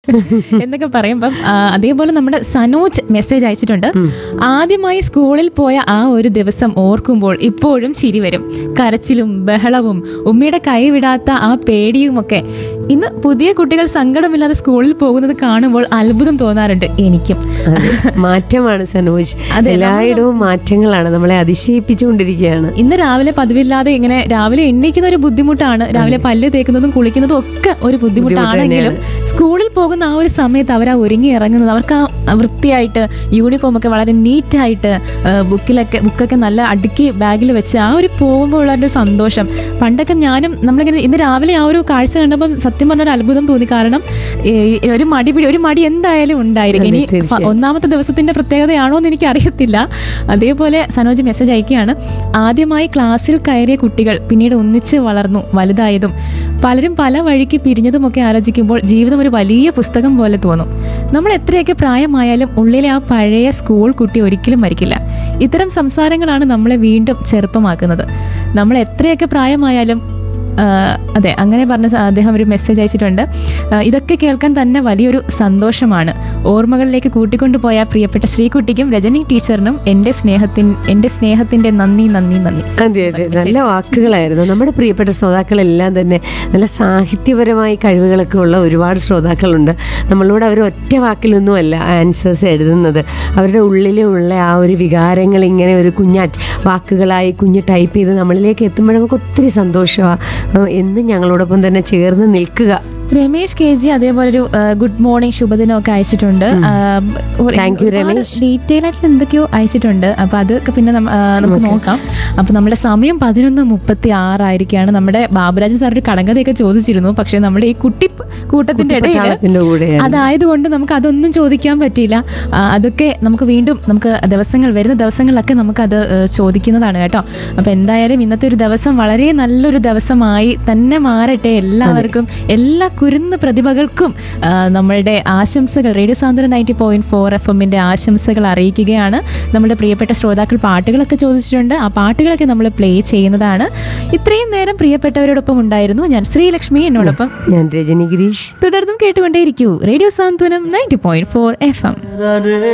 എന്നൊക്കെ പറയുമ്പം ആ, അതേപോലെ നമ്മുടെ സനോജ് മെസ്സേജ് അയച്ചിട്ടുണ്ട് ആദ്യമായി സ്കൂളിൽ പോയ ആ ഒരു ദിവസം ഓർക്കുമ്പോൾ ഇപ്പോഴും ചിരി വരും കരച്ചിലും ബഹളവും ഉമ്മയുടെ കൈ വിടാത്ത ആ പേടിയുമൊക്കെ ഇന്ന് പുതിയ കുട്ടികൾ സങ്കടമില്ലാതെ സ്കൂളിൽ പോകുന്നത് കാണുമ്പോൾ അത്ഭുതം തോന്നാറുണ്ട് എനിക്കും അതെ. മാറ്റമാണ് സനോജ് അതെ, എല്ലായിടവും മാറ്റങ്ങളാണ് നമ്മളെ അതിശയിപ്പിച്ചുകൊണ്ടിരിക്കുകയാണ് ഇന്ന് രാവിലെ പതിവില്ലാതെ ഇങ്ങനെ രാവിലെ എണ്ണീക്കുന്ന ഒരു ബുദ്ധിമുട്ടാണ് രാവിലെ പല്ല് തേക്കുന്നതും കുളിക്കുന്നതും ഒക്കെ ഒരു ബുദ്ധിമുട്ടാണെങ്കിലും സ്കൂളിൽ പോകുന്ന ആ ഒരു സമയത്ത് അവർ ആ ഒരുങ്ങി ഇറങ്ങുന്നത് അവർക്ക് ആ വൃത്തിയായിട്ട് യൂണിഫോം ഒക്കെ വളരെ നീറ്റായിട്ട് ബുക്കിലൊക്കെ ബുക്കൊക്കെ നല്ല അടുക്കി ബാഗിൽ വെച്ച് ആ ഒരു പോകുമ്പോൾ ഉള്ള ഒരു സന്തോഷം പണ്ടൊക്കെ ഞാനും നമ്മളിങ്ങനെ ഇന്ന് രാവിലെ ആ ഒരു കാഴ്ച കണ്ടപ്പോൾ സത്യം പറഞ്ഞ ഒരു അത്ഭുതം തോന്നി കാരണം ഈ ഒരു മടി പിടി ഒരു മടി എന്തായാലും ഉണ്ടായിരിക്കും ഇനി അതെ, തീർച്ചയായും. ഒന്നാമത്തെ ദിവസത്തിന്റെ പ്രത്യേകതയാണോ എന്ന് എനിക്ക് അറിയത്തില്ല അതേപോലെ സനോജ് മെസ്സേജ് അയക്കുകയാണ് ആദ്യമായി ക്ലാസ്സിൽ കയറിയ കുട്ടികൾ പിന്നീട് ഒന്നിച്ച് വളർന്നു വലുതായതും പലരും പല വഴിക്ക് പിരിഞ്ഞതുമൊക്കെ ആലോചിക്കുമ്പോൾ ജീവിതം ഒരു വലിയ പുസ്തകം പോലെ തോന്നും നമ്മൾ എത്രയൊക്കെ പ്രായമായാലും ഉള്ളിലെ ആ പഴയ സ്കൂൾ കുട്ടി ഒരിക്കലും മരിക്കില്ല ഇത്തരം സംസാരങ്ങളാണ് നമ്മളെ വീണ്ടും ചെറുപ്പമാക്കുന്നത് നമ്മൾ എത്രയൊക്കെ പ്രായമായാലും ആ, അതെ അങ്ങനെ പറഞ്ഞ സ- അദ്ദേഹം ഒരു മെസ്സേജ് അയച്ചിട്ടുണ്ട് ആ, ഇതൊക്കെ കേൾക്കാൻ തന്നെ വലിയൊരു സന്തോഷമാണ് ഓർമ്മകളിലേക്ക് കൂട്ടിക്കൊണ്ടുപോയ പ്രിയപ്പെട്ട ശ്രീകുട്ടിക്കും രജനി ടീച്ചറിനും എൻ്റെ സ്നേഹത്തിൻ എൻ്റെ സ്നേഹത്തിൻ്റെ നന്ദി നന്ദി നന്ദി അതെ അതെ നല്ല വാക്കുകളായിരുന്നു നമ്മുടെ പ്രിയപ്പെട്ട ശ്രോതാക്കളെല്ലാം തന്നെ നല്ല സാഹിത്യപരമായി കഴിവുകളൊക്കെ ഉള്ള ഒരുപാട് ശ്രോതാക്കളുണ്ട് നമ്മളോട് അവർ ഒറ്റ വാക്കിലൊന്നുമല്ല ആൻസേഴ്സ് എഴുതുന്നത് അവരുടെ ഉള്ളിലുള്ള ആ ഒരു വികാരങ്ങൾ ഇങ്ങനെ ഒരു കുഞ്ഞ വാക്കുകളായി കുഞ്ഞ് ടൈപ്പ് ചെയ്ത് നമ്മളിലേക്ക് എത്തുമ്പോൾ നമുക്ക് ഒത്തിരി സന്തോഷമാണ് എന്നും ഞങ്ങളോടൊപ്പം തന്നെ ചേർന്ന് നിൽക്കുക രമേശ് കെ ജി അതേപോലെ ഒരു ഗുഡ് മോർണിംഗ് ശുഭദിനം ഒക്കെ അയച്ചിട്ടുണ്ട് Thank you, രമേശ്. ഡീറ്റെയിൽ ആയിട്ട് എന്തൊക്കെയോ അയച്ചിട്ടുണ്ട് അപ്പൊ അതൊക്കെ പിന്നെ നമ്മ- ആ, നമുക്ക് നോക്കാം അപ്പൊ നമ്മുടെ സമയം പതിനൊന്ന് മുപ്പത്തി ആറായിരിക്കാണ് നമ്മുടെ ബാബുരാജൻ സാർ ഒരു കടങ്കഥയൊക്കെ ചോദിച്ചിരുന്നു പക്ഷെ നമ്മുടെ ഈ കുട്ടി കൂട്ടത്തിന്റെ ഇടയിൽ പട്ടാളത്തിന്റെ കൂടെ അതായതുകൊണ്ട് നമുക്ക് അതൊന്നും ചോദിക്കാൻ പറ്റിയില്ല ആ, അതൊക്കെ നമുക്ക് വീണ്ടും നമുക്ക് ദിവസങ്ങൾ വരുന്ന ദിവസങ്ങളിലൊക്കെ നമുക്ക് അത് ഏഹ്, ചോദിക്കുന്നതാണ് കേട്ടോ അപ്പൊ എന്തായാലും ഇന്നത്തെ ഒരു ദിവസം വളരെ നല്ലൊരു ദിവസമായി തന്നെ മാറട്ടെ എല്ലാവർക്കും എല്ലാ കുരുന്ന് പ്രതിഭകൾക്കും ആ, നമ്മളുടെ ആശംസകൾ radio Santhwanam ninety point four F എമ്മിന്റെ ആശംസകൾ അറിയിക്കുകയാണ് നമ്മുടെ പ്രിയപ്പെട്ട ശ്രോതാക്കൾ പാട്ടുകളൊക്കെ ചോദിച്ചിട്ടുണ്ട് ആ പാട്ടുകളൊക്കെ നമ്മൾ പ്ലേ ചെയ്യുന്നതാണ് ഇത്രയും നേരം പ്രിയപ്പെട്ടവരോടൊപ്പം ഉണ്ടായിരുന്നു ഞാൻ ശ്രീലക്ഷ്മി എന്നോടൊപ്പം ഞാൻ രജനി ഗിരീഷ് തുടർന്നും കേട്ടുകൊണ്ടേയിരിക്കൂ radio Santhwanam ninety point four F M